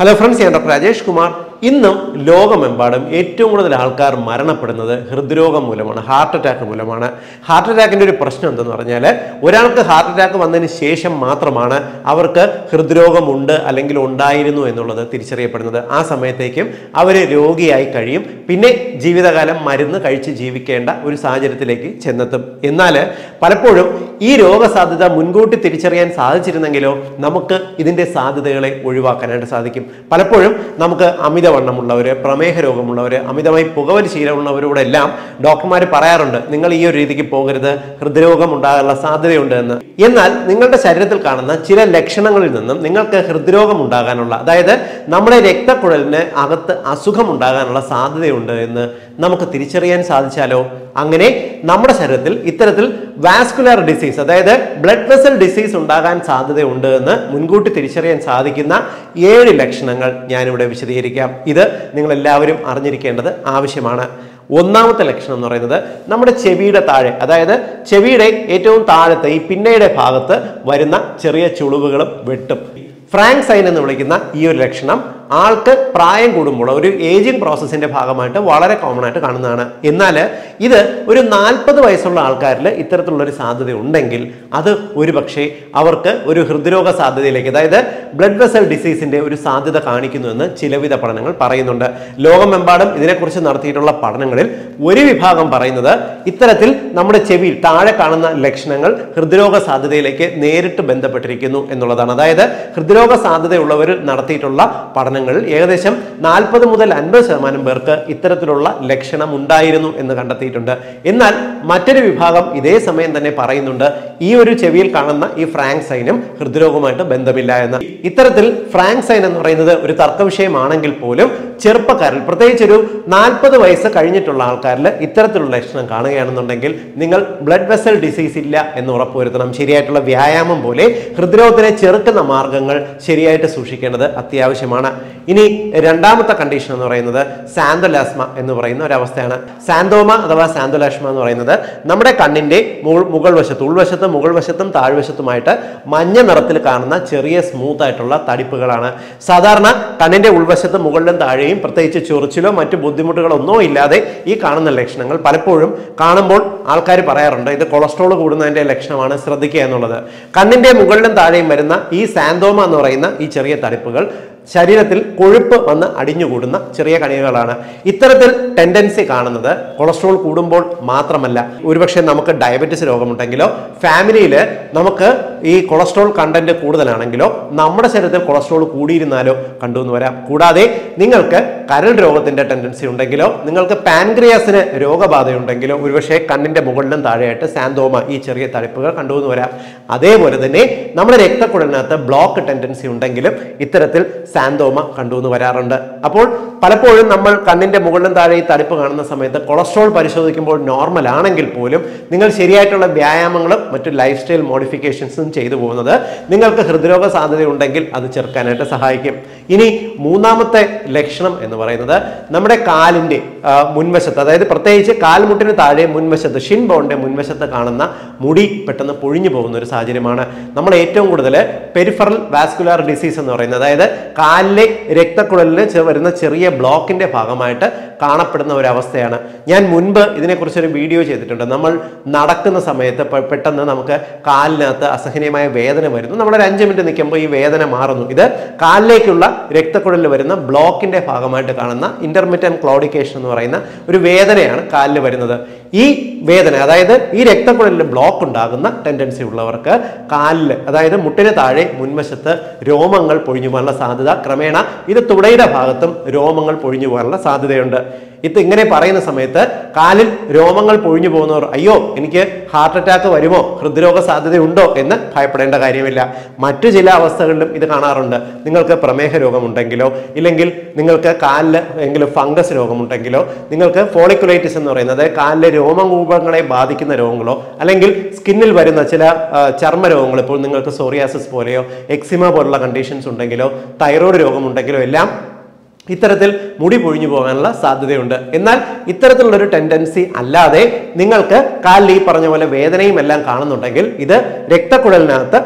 hello friends ഞാൻ doctor Rajesh Kumar ഇന്നും ലോകമെമ്പാടും ഏറ്റവും കൂടുതൽ ആൾക്കാർ മരണപ്പെടുന്നത് ഹൃദ്രോഗം മൂലമാണ് ഹാർട്ട് അറ്റാക്ക് മൂലമാണ് ഹാർട്ട് അറ്റാക്കിന്റെ ഒരു പ്രശ്നം എന്തെന്ന് പറഞ്ഞാൽ ഒരാൾക്ക് ഹാർട്ട് അറ്റാക്ക് വന്നതിന് ശേഷം മാത്രമാണ് അവർക്ക് ഹൃദ്രോഗമുണ്ട് അല്ലെങ്കിൽ ഉണ്ടായിരുന്നു എന്നുള്ളത് തിരിച്ചറിയപ്പെടുന്നത് ആ സമയത്തേക്കും അവർ രോഗിയായി കഴിയും പിന്നെ ജീവിതകാലം മരുന്ന് കഴിച്ച് ജീവിക്കേണ്ട ഒരു സാഹചര്യത്തിലേക്ക് ചെന്നെത്തും എന്നാൽ പലപ്പോഴും ഈ രോഗസാധ്യത മുൻകൂട്ടി തിരിച്ചറിയാൻ സാധിച്ചിരുന്നെങ്കിലോ നമുക്ക് ഇതിന്റെ സാധ്യതകളെ ഒഴിവാക്കാനായിട്ട് സാധിക്കും പലപ്പോഴും നമുക്ക് അമിതവണ്ണമുള്ളവർ പ്രമേഹ രോഗമുള്ളവർ അമിതമായി പുകവലി ശീലമുള്ളവരോടെല്ലാം ഡോക്ടർമാർ പറയാറുണ്ട് നിങ്ങൾ ഈ ഒരു രീതിക്ക് പോകരുത് ഹൃദ്രോഗം ഉണ്ടാകാനുള്ള സാധ്യതയുണ്ട് എന്ന് എന്നാൽ നിങ്ങളുടെ ശരീരത്തിൽ കാണുന്ന ചില ലക്ഷണങ്ങളിൽ നിന്നും നിങ്ങൾക്ക് ഹൃദ്രോഗം ഉണ്ടാകാനുള്ള അതായത് നമ്മുടെ രക്തക്കുഴലിന് അകത്ത് അസുഖം ഉണ്ടാകാനുള്ള സാധ്യതയുണ്ട് എന്ന് നമുക്ക് തിരിച്ചറിയാൻ സാധിച്ചാലോ അങ്ങനെ നമ്മുടെ ശരീരത്തിൽ ഇത്തരത്തിൽ വാസ്കുലർ ഡിസീസ് അതായത് ബ്ലഡ് വെസൽ ഡിസീസ് ഉണ്ടാകാൻ സാധ്യതയുണ്ട് എന്ന് മുൻകൂട്ടി തിരിച്ചറിയാൻ സാധിക്കുന്ന ഏഴ് ലക്ഷണങ്ങൾ ഞാനിവിടെ വിശദീകരിക്കാം ഇത് നിങ്ങൾ എല്ലാവരും അറിഞ്ഞിരിക്കേണ്ടത് ആവശ്യമാണ് ഒന്നാമത്തെ ലക്ഷണം എന്ന് പറയുന്നത് നമ്മുടെ ചെവിയുടെ താഴെ അതായത് ചെവിയുടെ ഏറ്റവും താഴത്തെ ഈ പിന്നയുടെ ഭാഗത്ത് വരുന്ന ചെറിയ ചുളിവുകളും വെട്ടും ഫ്രാങ്ക് സൈൻ എന്ന് വിളിക്കുന്ന ഈ ഒരു ലക്ഷണം ആൾക്ക് പ്രായം കൂടുമ്പോൾ ഒരു ഏജിങ് പ്രോസസ്സിന്റെ ഭാഗമായിട്ട് വളരെ കോമൺ ആയിട്ട് കാണുന്നതാണ് എന്നാൽ ഇത് ഒരു നാൽപ്പത് വയസ്സുള്ള ആൾക്കാരിൽ ഇത്തരത്തിലുള്ള ഒരു സാധ്യത ഉണ്ടെങ്കിൽ അത് ഒരുപക്ഷെ അവർക്ക് ഒരു ഹൃദ്രോഗ സാധ്യതയിലേക്ക് അതായത് ബ്ലഡ് വെസൽ ഡിസീസിന്റെ ഒരു സാധ്യത കാണിക്കുന്നുവെന്ന് ചിലവിധ പഠനങ്ങൾ പറയുന്നുണ്ട് ലോകമെമ്പാടും ഇതിനെക്കുറിച്ച് നടത്തിയിട്ടുള്ള പഠനങ്ങളിൽ ഒരു വിഭാഗം പറയുന്നത് ഇത്തരത്തിൽ നമ്മുടെ ചെവിയിൽ താഴെ കാണുന്ന ലക്ഷണങ്ങൾ ഹൃദ്രോഗ സാധ്യതയിലേക്ക് നേരിട്ട് ബന്ധപ്പെട്ടിരിക്കുന്നു എന്നുള്ളതാണ് അതായത് ഹൃദ്രോഗ സാധ്യതയുള്ളവരിൽ നടത്തിയിട്ടുള്ള പഠനങ്ങളിൽ ഏകദേശം നാൽപ്പത് മുതൽ അൻപത് ശതമാനം പേർക്ക് ഇത്തരത്തിലുള്ള ലക്ഷണം ഉണ്ടായിരുന്നു എന്ന് കണ്ടെത്തിയിട്ടുണ്ട് എന്നാൽ മറ്റൊരു വിഭാഗം ഇതേ സമയം തന്നെ പറയുന്നുണ്ട് ഈ ഒരു ചെവിയിൽ കാണുന്ന ഈ ഫ്രാങ്ക് സൈനും ഹൃദ്രോഗവുമായിട്ട് ബന്ധമില്ല എന്ന് ഇത്തരത്തിൽ ഫ്രാങ്ക് സൈൻ എന്ന് പറയുന്നത് ഒരു തർക്ക വിഷയമാണെങ്കിൽ പോലും ചെറുപ്പക്കാരിൽ പ്രത്യേകിച്ച് ഒരു നാൽപ്പത് വയസ്സ് കഴിഞ്ഞിട്ടുള്ള ആൾക്കാരിൽ ഇത്തരത്തിലുള്ള ലക്ഷണം കാണുകയാണെന്നുണ്ടെങ്കിൽ നിങ്ങൾ ബ്ലഡ് വെസൽ ഡിസീസ് ഇല്ല എന്ന് ഉറപ്പുവരുത്തണം ശരിയായിട്ടുള്ള വ്യായാമം പോലെ ഹൃദ്രോഗത്തിനെ ചെറുക്കുന്ന മാർഗങ്ങൾ ശരിയായിട്ട് സൂക്ഷിക്കേണ്ടത് അത്യാവശ്യമാണ് ഇനി രണ്ടാമത്തെ കണ്ടീഷൻ എന്ന് പറയുന്നത് സാന്തോലാസ്മ എന്ന് പറയുന്ന ഒരു അവസ്ഥയാണ് സാന്തോമ അഥവാ സാന്തോലാസ്മ എന്ന് പറയുന്നത് നമ്മുടെ കണ്ണിന്റെ മുകൾ മുകൾ വശത്ത് ഉൾവശത്തും മുകൾ വശത്തും താഴ്വശത്തുമായിട്ട് മഞ്ഞ നിറത്തിൽ കാണുന്ന ചെറിയ സ്മൂത്ത് ആയിട്ടുള്ള തടിപ്പുകളാണ് സാധാരണ കണ്ണിന്റെ ഉൾവശത്ത് മുകളിലും താഴെയും പ്രത്യേകിച്ച് ചൊറിച്ചിലോ മറ്റു ബുദ്ധിമുട്ടുകളോ ഒന്നോ ഇല്ലാതെ ഈ കാണുന്ന ലക്ഷണങ്ങൾ പലപ്പോഴും കാണുമ്പോൾ ആൾക്കാർ പറയാറുണ്ട് ഇത് കൊളസ്ട്രോൾ കൂടുന്നതിന്റെ ലക്ഷണമാണ് ശ്രദ്ധിക്കുക എന്നുള്ളത് കണ്ണിന്റെ മുകളിലും താഴെയും വരുന്ന ഈ സാന്തോമ എന്ന് പറയുന്ന ഈ ചെറിയ തടിപ്പുകൾ ശരീരത്തിൽ കൊഴുപ്പ് വന്ന് അടിഞ്ഞുകൂടുന്ന ചെറിയ കണികകളാണ് ഇത്തരത്തിൽ ടെൻഡൻസി കാണുന്നത് കൊളസ്ട്രോൾ കൂടുമ്പോൾ മാത്രമല്ല ഒരുപക്ഷെ നമുക്ക് ഡയബറ്റിസ് രോഗമുണ്ടെങ്കിലോ ഫാമിലിയിൽ നമുക്ക് ഈ കൊളസ്ട്രോൾ കണ്ടന്റ് കൂടുതലാണെങ്കിലോ നമ്മുടെ ശരീരത്തിൽ കൊളസ്ട്രോൾ കൂടിയിരുന്നാലോ കണ്ടുവന്ന് വരാം കൂടാതെ നിങ്ങൾക്ക് കരൾ രോഗത്തിന്റെ ടെൻഡൻസി ഉണ്ടെങ്കിലോ നിങ്ങൾക്ക് പാൻക്രിയാസിന് രോഗബാധയുണ്ടെങ്കിലോ ഒരുപക്ഷെ കണ്ണിന്റെ മുകളിലും താഴെയായിട്ട് സാന്തോമ ഈ ചെറിയ തടിപ്പുകൾ കണ്ടുവന്ന് വരാം അതേപോലെ തന്നെ നമ്മുടെ രക്തക്കുഴലിനകത്ത് ബ്ലോക്ക് ടെൻഡൻസി ഉണ്ടെങ്കിലും ഇത്തരത്തിൽ സാന്തോമ കണ്ടുവന്ന് വരാറുണ്ട് അപ്പോൾ പലപ്പോഴും നമ്മൾ കണ്ണിന്റെ മുകളിലും താഴെ ഈ തടിപ്പ് കാണുന്ന സമയത്ത് കൊളസ്ട്രോൾ പരിശോധിക്കുമ്പോൾ നോർമൽ ആണെങ്കിൽ പോലും നിങ്ങൾ ശരിയായിട്ടുള്ള വ്യായാമങ്ങളും മറ്റു ലൈഫ് സ്റ്റൈൽ മോഡിഫിക്കേഷൻസും ചെയ്തു പോകുന്നത് നിങ്ങൾക്ക് ഹൃദ്രോഗ സാധ്യത ഉണ്ടെങ്കിൽ അത് ചെറുക്കാനായിട്ട് സഹായിക്കും ഇനി മൂന്നാമത്തെ ലക്ഷണം എന്ന് പറയുന്നത് നമ്മുടെ കാലിന്റെ ആ, മുൻവശത്ത് അതായത് പ്രത്യേകിച്ച് കാൽമുട്ടിന് താഴെ മുൻവശത്ത് ഷിൻ ബോണിന്റെ മുൻവശത്ത് കാണുന്ന മുടി പെട്ടെന്ന് പൊഴിഞ്ഞു പോകുന്ന ഒരു സാഹചര്യമാണ് നമ്മൾ ഏറ്റവും കൂടുതൽ പെരിഫറൽ വാസ്കുലാർ ഡിസീസ് എന്ന് പറയുന്നത് അതായത് കാലിലെ രക്തക്കുഴലിന് ചെ- വരുന്ന ചെറിയ ബ്ലോക്കിന്റെ ഭാഗമായിട്ട് കാണപ്പെടുന്ന ഒരു അവസ്ഥയാണ് ഞാൻ മുൻപ് ഇതിനെക്കുറിച്ച് ഒരു വീഡിയോ ചെയ്തിട്ടുണ്ട് നമ്മൾ നടക്കുന്ന സമയത്ത് പെ- പെട്ടെന്ന് നമുക്ക് കാലിനകത്ത് അസഹനീയമായ വേദന വരുന്നു നമ്മൾ ഒരു അഞ്ച് മിനിറ്റ് നിൽക്കുമ്പോൾ ഈ വേദന മാറുന്നു ഇത് കാലിലേക്കുള്ള രക്തക്കുഴലിൽ വരുന്ന ബ്ലോക്കിന്റെ ഭാഗമായിട്ട് കാണുന്ന ഇന്റർമീഡിയൻ ക്ലോഡിക്കേഷൻ എന്ന് പറയുന്ന ഒരു വേദനയാണ് കാലിൽ വരുന്നത് ഈ വേദന അതായത് ഈ രക്തക്കുഴലിൽ ബ്ലോക്ക് ഉണ്ടാകുന്ന ടെൻഡൻസി ഉള്ളവർക്ക് കാലിൽ അതായത് മുട്ടിന് താഴെ മുൻവശത്ത് രോമങ്ങൾ പൊഴിഞ്ഞു പോകാനുള്ള സാധ്യത ക്രമേണ ഇത് തുടയുടെ ഭാഗത്തും രോമങ്ങൾ പൊഴിഞ്ഞു പോകാനുള്ള സാധ്യതയുണ്ട് ഇത് ഇങ്ങനെ പറയുന്ന സമയത്ത് കാലിൽ രോമങ്ങൾ പൊഴിഞ്ഞു പോകുന്നവർ അയ്യോ എനിക്ക് ഹാർട്ട് അറ്റാക്ക് വരുമോ ഹൃദ്രോഗ സാധ്യതയുണ്ടോ എന്ന് ഭയപ്പെടേണ്ട കാര്യമില്ല മറ്റു ചില അവസ്ഥകളിലും ഇത് കാണാറുണ്ട് നിങ്ങൾക്ക് പ്രമേഹ രോഗമുണ്ടെങ്കിലോ ഇല്ലെങ്കിൽ നിങ്ങൾക്ക് കാലിൽ എങ്കിലും ഫംഗസ് രോഗമുണ്ടെങ്കിലോ നിങ്ങൾക്ക് ഫോളിക്കുലൈറ്റിസ് എന്ന് പറയുന്നത് കാലിലെ രോമകൂപങ്ങളെ ബാധിക്കുന്ന രോഗങ്ങളോ അല്ലെങ്കിൽ സ്കിന്നിൽ വരുന്ന ചില ആ, ചർമ്മ രോഗങ്ങൾ ഇപ്പോൾ നിങ്ങൾക്ക് സോറിയാസിസ് പോലെയോ എക്സിമ പോലുള്ള കണ്ടീഷൻസ് ഉണ്ടെങ്കിലോ തൈറോയ്ഡ് രോഗമുണ്ടെങ്കിലോ എല്ലാം ഇത്തരത്തിൽ മുടി പൊഴിഞ്ഞു പോകാനുള്ള സാധ്യതയുണ്ട് എന്നാൽ ഇത്തരത്തിലുള്ള ഒരു ടെൻഡൻസി അല്ലാതെ നിങ്ങൾക്ക് കാലിൽ ഈ പറഞ്ഞ പോലെ വേദനയും എല്ലാം കാണുന്നുണ്ടെങ്കിൽ ഇത് രക്തക്കുഴലിനകത്ത്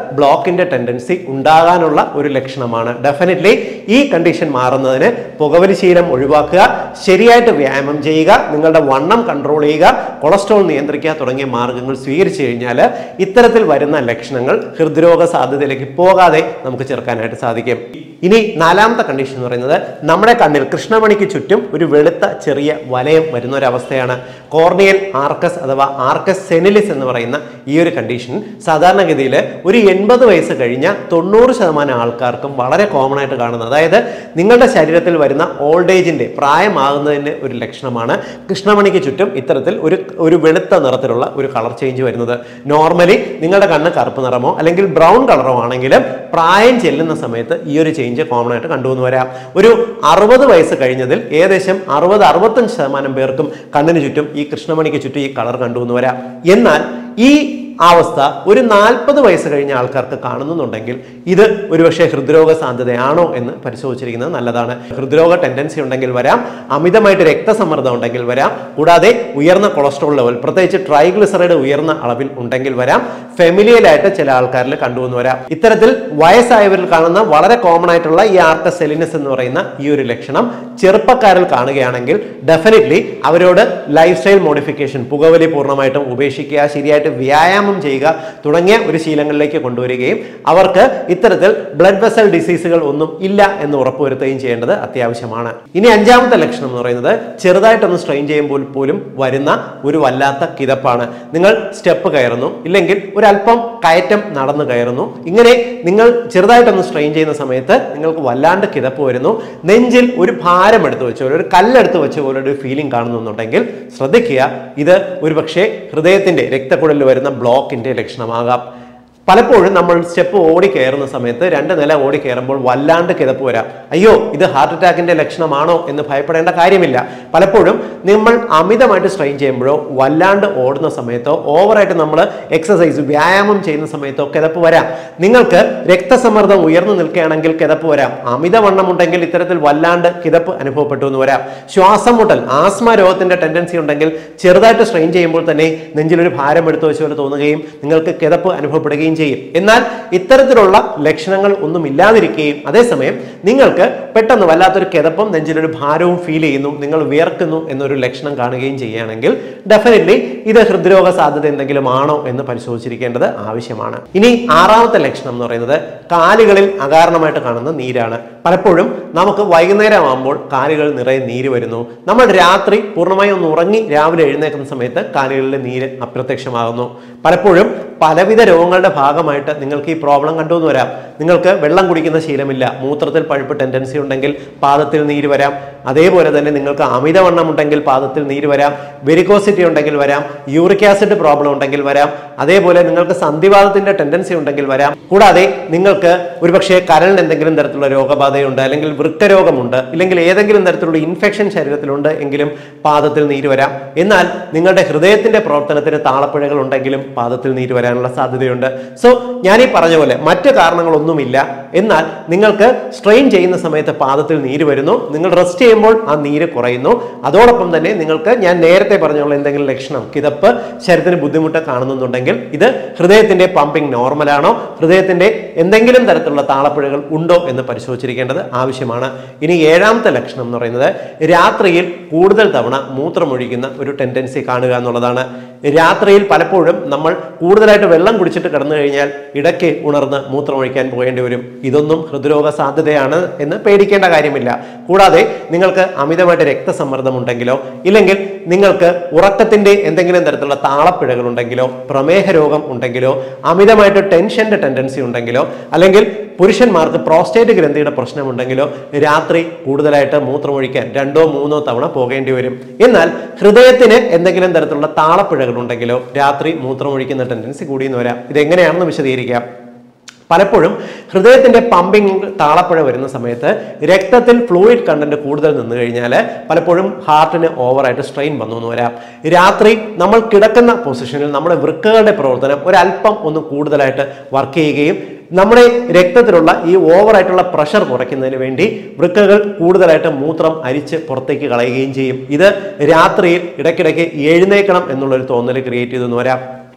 ബ്ലോക്കിന്റെ ടെൻഡൻസി ഉണ്ടാകാനുള്ള ഒരു ലക്ഷണമാണ് ഡെഫിനറ്റ്ലി ഈ കണ്ടീഷൻ മാറുന്നതിന് പുകവലി ശീലം ഒഴിവാക്കുക ശരിയായിട്ട് വ്യായാമം ചെയ്യുക നിങ്ങളുടെ വണ്ണം കൺട്രോൾ ചെയ്യുക കൊളസ്ട്രോൾ നിയന്ത്രിക്കുക തുടങ്ങിയ മാർഗങ്ങൾ സ്വീകരിച്ചു കഴിഞ്ഞാൽ ഇത്തരത്തിൽ വരുന്ന ലക്ഷണങ്ങൾ ഹൃദ്രോഗ സാധ്യതയിലേക്ക് പോകാതെ നമുക്ക് ചെറുക്കാനായിട്ട് സാധിക്കും ഇനി നാലാമത്തെ കണ്ടീഷൻ എന്ന് പറയുന്നത് നമ്മുടെ കണ്ണിൽ കൃഷ്ണമണിക്ക് ചുറ്റും ഒരു വെളുത്ത ചെറിയ വലയം വരുന്ന ഒരു അവസ്ഥയാണ് കോർണിയൽ ആർക്കസ് അഥവാ ആർക്കസ് സെനിലിസ് എന്ന് പറയുന്ന ഈ ഒരു കണ്ടീഷൻ സാധാരണഗതിയിൽ ഒരു എൺപത് വയസ്സ് കഴിഞ്ഞ തൊണ്ണൂറ് ശതമാനം ആൾക്കാർക്കും വളരെ കോമൺ ആയിട്ട് കാണുന്നത് അതായത് നിങ്ങളുടെ ശരീരത്തിൽ വരുന്ന ഓൾഡ് ഏജിന്റെ പ്രായമാകുന്നതിന്റെ ഒരു ലക്ഷണമാണ് കൃഷ്ണമണിക്ക് ചുറ്റും ഇത്തരത്തിൽ ഒരു ഒരു വെളുത്ത നിറത്തിലുള്ള ഒരു കളർ ചേഞ്ച് വരുന്നത് നോർമലി നിങ്ങളുടെ കണ്ണ് കറുപ്പ് നിറമോ അല്ലെങ്കിൽ ബ്രൗൺ കളറോ ആണെങ്കിലും പ്രായം ചെല്ലുന്ന സമയത്ത് ഈ ഒരു ചേഞ്ച് കോമൺ ആയിട്ട് കണ്ടുവന്ന് വരാം ഒരു അറുപത് വയസ്സ് കഴിഞ്ഞതിൽ ഏകദേശം അറുപത് അറുപത്തഞ്ച് ശതമാനം പേർക്കും കണ്ണിന് ചുറ്റും ഈ കൃഷ്ണമണിക്ക് ചുറ്റും ഈ കളർ കണ്ടുവന്ന് വരാം എന്നാൽ ഈ അവസ്ഥ ഒരു നാൽപ്പത് വയസ്സ് കഴിഞ്ഞ ആൾക്കാർക്ക് കാണുന്നുണ്ടെങ്കിൽ ഇത് ഒരുപക്ഷെ ഹൃദ്രോഗ സാധ്യതയാണോ എന്ന് പരിശോധിച്ചിരിക്കുന്നത് നല്ലതാണ് ഹൃദ്രോഗ ടെൻഡൻസി ഉണ്ടെങ്കിൽ വരാം അമിതമായിട്ട് രക്തസമ്മർദ്ദം ഉണ്ടെങ്കിൽ വരാം കൂടാതെ ഉയർന്ന കൊളസ്ട്രോൾ ലെവൽ പ്രത്യേകിച്ച് ട്രൈഗ്ലിസറൈഡ് ഉയർന്ന അളവിൽ ഉണ്ടെങ്കിൽ വരാം ഫെമിലിയലായിട്ട് ചില ആൾക്കാരിൽ കണ്ടുവന്ന് വരാം ഇത്തരത്തിൽ വയസ്സായവരിൽ കാണുന്ന വളരെ കോമൺ ആയിട്ടുള്ള ഈ ആർക്കസെലിനസ് എന്ന് പറയുന്ന ഈ ഒരു ലക്ഷണം ചെറുപ്പക്കാരിൽ കാണുകയാണെങ്കിൽ ഡെഫിനറ്റ്ലി അവരോട് ലൈഫ് സ്റ്റൈൽ മോഡിഫിക്കേഷൻ പുകവലി പൂർണ്ണമായിട്ടും ഉപേക്ഷിക്കുക ശരിയായിട്ട് വ്യായാമം ചെയ്യുക തുടങ്ങിയ ഒരു ശീലങ്ങളിലേക്ക് കൊണ്ടുവരികയും അവർക്ക് ഇത്തരത്തിൽ ബ്ലഡ് വെസൽ ഡിസീസുകൾ ഒന്നും ഇല്ല എന്ന് ഉറപ്പുവരുത്തുകയും ചെയ്യേണ്ടത് അത്യാവശ്യമാണ് ഇനി അഞ്ചാമത്തെ ലക്ഷണം എന്ന് പറയുന്നത് ചെറുതായിട്ടൊന്ന് സ്ട്രെയിൻ ചെയ്യുമ്പോൾ പോലും വരുന്ന ഒരു വല്ലാത്ത കിതപ്പാണ് നിങ്ങൾ സ്റ്റെപ്പ് കയറുന്നു ഇല്ലെങ്കിൽ ഒരല്പം കയറ്റം നടന്നു കയറുന്നു ഇങ്ങനെ നിങ്ങൾ ചെറുതായിട്ടൊന്ന് സ്ട്രെയിൻ ചെയ്യുന്ന സമയത്ത് നിങ്ങൾക്ക് വല്ലാണ്ട് കിതപ്പ് വരുന്നു നെഞ്ചിൽ ഒരു ഭാരം എടുത്ത് വെച്ച പോലെ ഒരു കല്ലെടുത്ത് വെച്ച പോലെ ഒരു ഫീലിംഗ് കാണുന്നുണ്ടെങ്കിൽ ശ്രദ്ധിക്കുക ഇത് ഒരുപക്ഷെ ഹൃദയത്തിന്റെ രക്തക്കുഴലിൽ വരുന്ന ബ്ലോക്കിന്റെ ലക്ഷണമാകാം പലപ്പോഴും നമ്മൾ സ്റ്റെപ്പ് ഓടി കയറുന്ന സമയത്ത് രണ്ട് നില ഓടി കയറുമ്പോൾ വല്ലാണ്ട് കിതപ്പ് വരാം അയ്യോ ഇത് ഹാർട്ട് അറ്റാക്കിന്റെ ലക്ഷണമാണോ എന്ന് ഭയപ്പെടേണ്ട കാര്യമില്ല പലപ്പോഴും നമ്മൾ അമിതമായിട്ട് സ്ട്രെയിൻ ചെയ്യുമ്പോഴോ വല്ലാണ്ട് ഓടുന്ന സമയത്തോ ഓവറായിട്ട് നമ്മൾ എക്സസൈസ് വ്യായാമം ചെയ്യുന്ന സമയത്തോ കിതപ്പ് വരാം നിങ്ങൾക്ക് രക്തസമ്മർദ്ദം ഉയർന്നു നിൽക്കുകയാണെങ്കിൽ കിതപ്പ് വരാം അമിതവണ്ണം ഉണ്ടെങ്കിൽ ഇത്തരത്തിൽ വല്ലാണ്ട് കിതപ്പ് അനുഭവപ്പെട്ടു എന്ന് വരാം ശ്വാസം മുട്ടൽ ആസ്മ രോഗത്തിന്റെ ടെൻഡൻസി ഉണ്ടെങ്കിൽ ചെറുതായിട്ട് സ്ട്രെയിൻ ചെയ്യുമ്പോൾ തന്നെ നെഞ്ചിലൊരു ഭാരം എടുത്തു വെച്ച പോലെ തോന്നുകയും നിങ്ങൾക്ക് കിതപ്പ് അനുഭവപ്പെടുകയും ചെയ്യും എന്നാൽ ഇത്തരത്തിലുള്ള ലക്ഷണങ്ങൾ ഒന്നും ഇല്ലാതിരിക്കുകയും അതേസമയം നിങ്ങൾക്ക് പെട്ടെന്ന് വല്ലാത്തൊരു കിതപ്പും നെഞ്ചിലൊരു ഭാരവും ഫീൽ ചെയ്യുന്നു നിങ്ങൾ വിയർക്കുന്നു എന്നൊരു ലക്ഷണം കാണുകയും ചെയ്യുകയാണെങ്കിൽ ഡെഫിനറ്റ്ലി ഇത് ഹൃദ്രോഗ സാധ്യത എന്തെങ്കിലും ആണോ എന്ന് പരിശോധിച്ചിരിക്കേണ്ടത് ആവശ്യമാണ് ഇനി ആറാമത്തെ ലക്ഷണം എന്ന് പറയുന്നത് കാലുകളിൽ അകാരണമായിട്ട് കാണുന്ന നീരാണ് പലപ്പോഴും നമുക്ക് വൈകുന്നേരം ആകുമ്പോൾ കാലുകൾ നിറയെ നീര് വരുന്നു നമ്മൾ രാത്രി പൂർണ്ണമായും ഒന്ന് ഉറങ്ങി രാവിലെ എഴുന്നേക്കുന്ന സമയത്ത് കാലുകളിലെ നീര് അപ്രത്യക്ഷമാകുന്നു പലപ്പോഴും പലവിധ രോഗങ്ങളുടെ ഭാഗമായിട്ട് നിങ്ങൾക്ക് ഈ പ്രോബ്ലം കണ്ടുവന്ന് വരാം നിങ്ങൾക്ക് വെള്ളം കുടിക്കുന്ന ശീലമില്ല മൂത്രത്തിൽ പഴുപ്പ് ടെൻഡൻസി ഉണ്ടെങ്കിൽ പാദത്തിൽ നീര് വരാം അതേപോലെ തന്നെ നിങ്ങൾക്ക് അമിതവണ്ണം ഉണ്ടെങ്കിൽ പാദത്തിൽ നീര് വരാം വെരിക്കോസിറ്റി ഉണ്ടെങ്കിൽ വരാം യൂറിക് ആസിഡ് പ്രോബ്ലം ഉണ്ടെങ്കിൽ വരാം അതേപോലെ നിങ്ങൾക്ക് സന്ധിവാദത്തിന്റെ ടെൻഡൻസി ഉണ്ടെങ്കിൽ വരാം കൂടാതെ നിങ്ങൾക്ക് ഒരുപക്ഷെ കരളിന് എന്തെങ്കിലും തരത്തിലുള്ള രോഗബാധയുണ്ട് അല്ലെങ്കിൽ വൃക്കരോഗമുണ്ട് ഇല്ലെങ്കിൽ ഏതെങ്കിലും തരത്തിലുള്ള ഇൻഫെക്ഷൻ ശരീരത്തിലുണ്ട് എങ്കിലും പാദത്തിൽ നീര് വരാം എന്നാൽ നിങ്ങളുടെ ഹൃദയത്തിന്റെ പ്രവർത്തനത്തിന് താളപ്പിഴകൾ ഉണ്ടെങ്കിലും പാദത്തിൽ നീര് വരാനുള്ള സാധ്യതയുണ്ട് സോ ഞാൻ ഈ പറഞ്ഞ പോലെ മറ്റു കാരണങ്ങളൊന്നുമില്ല എന്നാൽ നിങ്ങൾക്ക് സ്ട്രെയിൻ ചെയ്യുന്ന സമയത്ത് പാദത്തിൽ നീര് വരുന്നു നിങ്ങൾ റെസ്റ്റ് ചെയ്യുമ്പോൾ ആ നീര് കുറയുന്നു അതോടൊപ്പം തന്നെ നിങ്ങൾക്ക് ഞാൻ നേരത്തെ പറഞ്ഞുള്ള എന്തെങ്കിലും ലക്ഷണം കിതപ്പ് ശരീരത്തിന് ബുദ്ധിമുട്ട് കാണുന്നുണ്ടെങ്കിൽ ഇത് ഹൃദയത്തിന്റെ പമ്പിംഗ് നോർമലാണോ ഹൃദയത്തിന്റെ എന്തെങ്കിലും തരത്തിലുള്ള താളപ്പിഴകൾ ഉണ്ടോ എന്ന് പരിശോധിച്ചിരിക്കേണ്ടത് ആവശ്യമാണ് ഇനി ഏഴാമത്തെ ലക്ഷണം എന്ന് പറയുന്നത് രാത്രിയിൽ കൂടുതൽ തവണ മൂത്രമൊഴിക്കുന്ന ഒരു ടെൻഡൻസി കാണുക എന്നുള്ളതാണ് രാത്രിയിൽ പലപ്പോഴും നമ്മൾ കൂടുതലായിട്ട് വെള്ളം കുടിച്ചിട്ട് കിടന്നു കഴിഞ്ഞാൽ ഇടയ്ക്ക് ഉണർന്ന് മൂത്രമൊഴിക്കാൻ പോകേണ്ടി വരും ഇതൊന്നും ഹൃദ്രോഗ സാധ്യതയാണ് എന്ന് പേടിക്കേണ്ട കാര്യമില്ല കൂടാതെ നിങ്ങൾക്ക് അമിതമായിട്ട് രക്തസമ്മർദ്ദം ഉണ്ടെങ്കിലോ ഇല്ലെങ്കിൽ നിങ്ങൾക്ക് ഉറക്കത്തിന്റെ എന്തെങ്കിലും തരത്തിലുള്ള താളപ്പിഴകൾ ഉണ്ടെങ്കിലോ പ്രമേഹ രോഗം ഉണ്ടെങ്കിലോ അമിതമായിട്ട് ടെൻഷന്റെ ടെൻഡൻസി ഉണ്ടെങ്കിലോ അല്ലെങ്കിൽ പുരുഷന്മാർക്ക് പ്രോസ്റ്റേറ്റ് ഗ്രന്ഥിയുടെ പ്രശ്നമുണ്ടെങ്കിലോ രാത്രി കൂടുതലായിട്ട് മൂത്രമൊഴിക്കാൻ രണ്ടോ മൂന്നോ തവണ പോകേണ്ടി വരും എന്നാൽ ഹൃദയത്തിന് എന്തെങ്കിലും തരത്തിലുള്ള താളപ്പിഴകൾ ഉണ്ടെങ്കിലോ രാത്രി മൂത്രമൊഴിക്കുന്ന ടെൻഡൻസി കൂടിയെന്ന് വരാം ഇതെങ്ങനെയാണെന്ന് വിശദീകരിക്കാം പലപ്പോഴും ഹൃദയത്തിന്റെ പമ്പിങ് താളപ്പുഴ വരുന്ന സമയത്ത് രക്തത്തിൽ ഫ്ലൂയിഡ് കണ്ടന്റ് കൂടുതൽ നിന്ന് കഴിഞ്ഞാൽ പലപ്പോഴും ഹാർട്ടിന് ഓവറായിട്ട് സ്ട്രെയിൻ വന്നു എന്ന് വരാം രാത്രി നമ്മൾ കിടക്കുന്ന പൊസിഷനിൽ നമ്മുടെ വൃക്കകളുടെ പ്രവർത്തനം ഒരല്പം ഒന്ന് കൂടുതലായിട്ട് വർക്ക് ചെയ്യുകയും നമ്മുടെ രക്തത്തിലുള്ള ഈ ഓവറായിട്ടുള്ള പ്രഷർ കുറയ്ക്കുന്നതിന് വേണ്ടി വൃക്കകൾ കൂടുതലായിട്ട് മൂത്രം അരിച്ച് പുറത്തേക്ക് കളയുകയും ചെയ്യും ഇത് രാത്രിയിൽ ഇടയ്ക്കിടയ്ക്ക് എഴുന്നേക്കണം എന്നുള്ളൊരു തോന്നൽ ക്രിയേറ്റ് ചെയ്തെന്ന് വരാം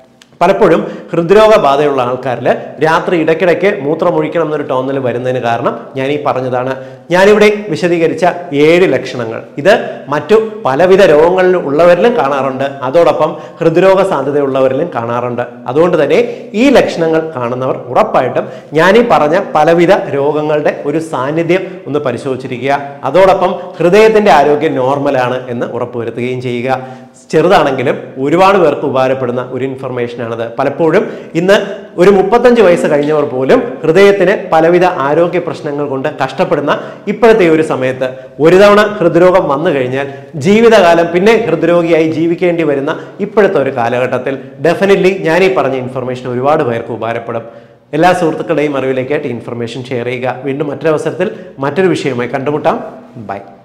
പലപ്പോഴും ഹൃദ്രോഗ ബാധയുള്ള ആൾക്കാരിൽ രാത്രി ഇടയ്ക്കിടയ്ക്ക് മൂത്രമൊഴിക്കണം എന്നൊരു തോന്നൽ വരുന്നതിന് കാരണം ഞാൻ ഈ പറഞ്ഞതാണ് ഞാനിവിടെ വിശദീകരിച്ച ഏഴ് ലക്ഷണങ്ങൾ ഇത് മറ്റു പലവിധ രോഗങ്ങളിൽ ഉള്ളവരിലും കാണാറുണ്ട് അതോടൊപ്പം ഹൃദ്രോഗ സാധ്യതയുള്ളവരിലും കാണാറുണ്ട് അതുകൊണ്ട് തന്നെ ഈ ലക്ഷണങ്ങൾ കാണുന്നവർ ഉറപ്പായിട്ടും ഞാൻ ഈ പറഞ്ഞ പലവിധ രോഗങ്ങളുടെ ഒരു സാന്നിധ്യം ഒന്ന് പരിശോധിച്ചിരിക്കുക അതോടൊപ്പം ഹൃദയത്തിന്റെ ആരോഗ്യം നോർമലാണ് എന്ന് ഉറപ്പുവരുത്തുകയും ചെയ്യുക ചെറുതാണെങ്കിലും ഒരുപാട് പേർക്ക് ഉപകാരപ്പെടുന്ന ഒരു ഇൻഫർമേഷനാണിത് പലപ്പോഴും ഇന്ന് ഒരു മുപ്പത്തഞ്ച് വയസ്സ് കഴിഞ്ഞവർ പോലും ഹൃദയത്തിന് പലവിധ ആരോഗ്യ പ്രശ്നങ്ങൾ കൊണ്ട് കഷ്ടപ്പെടുന്ന ഇപ്പോഴത്തെ ഈ ഒരു സമയത്ത് ഒരു തവണ ഹൃദ്രോഗം വന്നു കഴിഞ്ഞാൽ ജീവിതകാലം പിന്നെ ഹൃദ്രോഗിയായി ജീവിക്കേണ്ടി വരുന്ന ഇപ്പോഴത്തെ ഒരു കാലഘട്ടത്തിൽ ഡെഫിനറ്റ്ലി ഞാൻ ഈ പറഞ്ഞ ഇൻഫർമേഷൻ ഒരുപാട് പേർക്ക് ഉപകാരപ്പെടും എല്ലാ സുഹൃത്തുക്കളുടെയും അറിവിലേക്കായിട്ട് ഇൻഫർമേഷൻ ഷെയർ ചെയ്യുക വീണ്ടും മറ്റൊരവസരത്തിൽ മറ്റൊരു വിഷയവുമായി കണ്ടുമുട്ടാം ബൈ